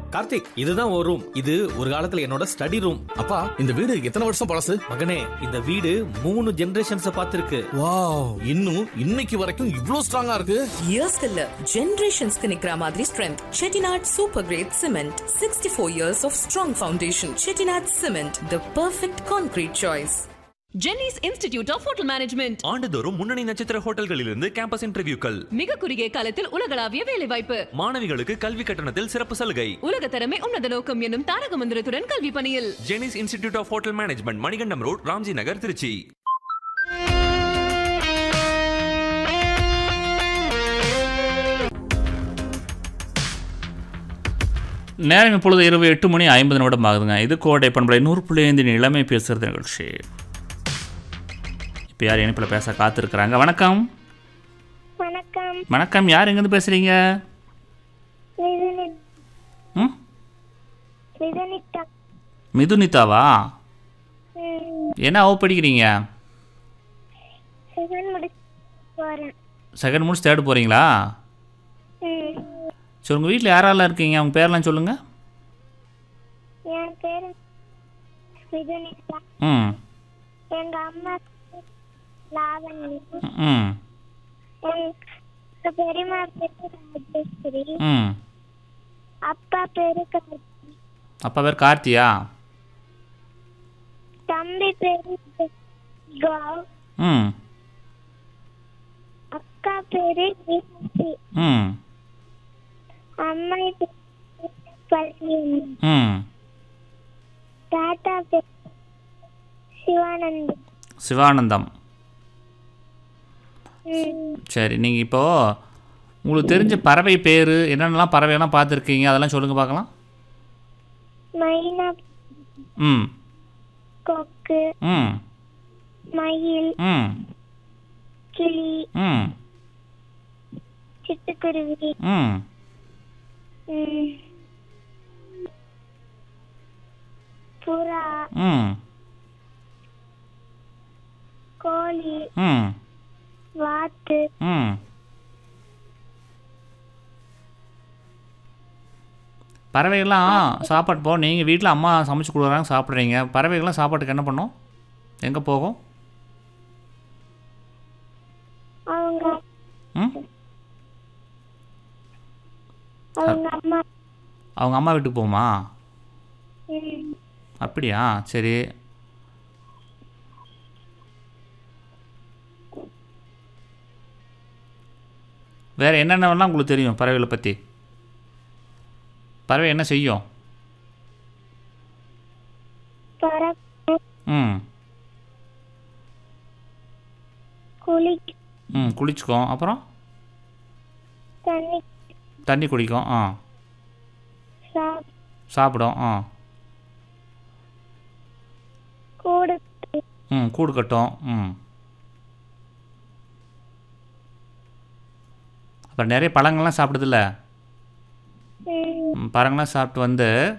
கார்த்திக் இதுதான் ஒரு ரூம் இது ஒரு காலத்துல என்னோட ஸ்டடி ரூம் அப்பா இந்த வீடு எத்தனை வருஷம் பழசு மகனே இந்த வீடு மூணு ஜெனரேஷன்ஸ் பார்த்திருக்கு வாவ் இன்னும் இன்னைக்கு வரைக்கும் இவ்ளோ ஸ்ட்ராங்கா இருக்கு இயர்ஸ்க்கு இல்ல ஜெனரேஷன்ஸ்க்கு நிக்கிற மாதிரி strength Chettinad super great cement sixty four years of strong foundation Chettinad cement the perfect concrete choice Jenneys institute of hotel management ஆண்டுதோறும் முன்னணி நட்சத்திர ஹோட்டல்களிலிருந்து கேம்பஸ் இன்டர்வியூக்கள் மிக குறுகிய காலத்தில் உலகளாவிய வேலைவாய்ப்பு மாணவிகளுக்கு கல்வி கட்டணத்தில் சிறப்பு சலுகை உலக தரமே உன்னத நோக்கம் என்னும் தாரக மந்திரத்துடன் கல்வி பணியில் Jenneys institute of hotel management Manikandam road Ramji Nagar Trichy நேரம் இப்பொழுது இரவு எட்டு மணி ஐம்பது நிமிடம் ஆகுதுங்க இது கோடை பண்பலை நூறு புள்ளி ஐந்தின் இளமை பேசுகிறது நிகழ்ச்சி இப்போ யார் இணைப்பில் பேச காத்திருக்கிறாங்க வணக்கம் வணக்கம் வணக்கம் யார் எங்கேருந்து பேசுகிறீங்க மிதுனி- ம் மிதுனிதா மிதுனிதாவா ம், என்ன அவ படிக்கிறீங்க செகண்ட் முடிச்சு போறேன் செகண்ட் முடிச்சு தேர்ட் போகிறீங்களா ம், சரி உங்கள் வீட்டில் யாரெல்லாம் இருக்கீங்க அவங்க பேர்லாம் சொல்லுங்கள் என் பேரு மிதுனிதா ம் எங்க அம்மா பேரு லாவண்யா ம் எங்க பெரியம்மா பேரு ராஜேஸ்வரி ம் அப்பா பேரு கார்த்தி அப்பா பேர் கார்த்தியா தம்பி பேரு கௌ ம் அக்கா பேரு விஹசி ம் அம்மா பேரு பல்லியம்மா ம் தாத்தா பேரு சிவானந்தம் சிவானந்தம் ம், சரி நீங்கள் இப்போது உங்களுக்கு தெரிஞ்ச பறவை பேர் என்னென்னலாம் பறவையெல்லாம் பார்த்துருக்கீங்க அதெல்லாம் சொல்லுங்கள் பார்க்கலாம் மைனா ம் கொக்கு ம் மயில் ம் கிளி ம் சிட்டுக்குருவி ம் ம், புறா ம் கோழி ம் வாத்து ம் பறவைகள்லாம் சாப்பாடு போ நீங்கள் வீட்டில் அம்மா சமைச்சு கொடுக்குறாங்க சாப்பிட்றீங்க பறவைகள்லாம் சாப்பாட்டுக்கு என்ன பண்ணும் எங்கே போகும் அவங்க ம் அவங்க அம்மா அவங்க அம்மா வீட்டுக்கு போகுமா ம், அப்படியா சரி வேறு என்னென்னலாம் உங்களுக்கு தெரியும் பறவைகளை பற்றி பறவை என்ன செய்யும் பறக்கும் ம் குளி ம் குளிச்சுக்கும் அப்புறம் தண்ணி தண்ணி குடிக்கும் ஆ சாப் சாப்பிடும் ஆ கூடு ம் கூடு கட்டும் ம் அப்புறம் நிறைய பழங்கள்லாம் சாப்பிடுதில்ல ம், ம், பழங்கள்லாம் சாப்பிட்டு வந்து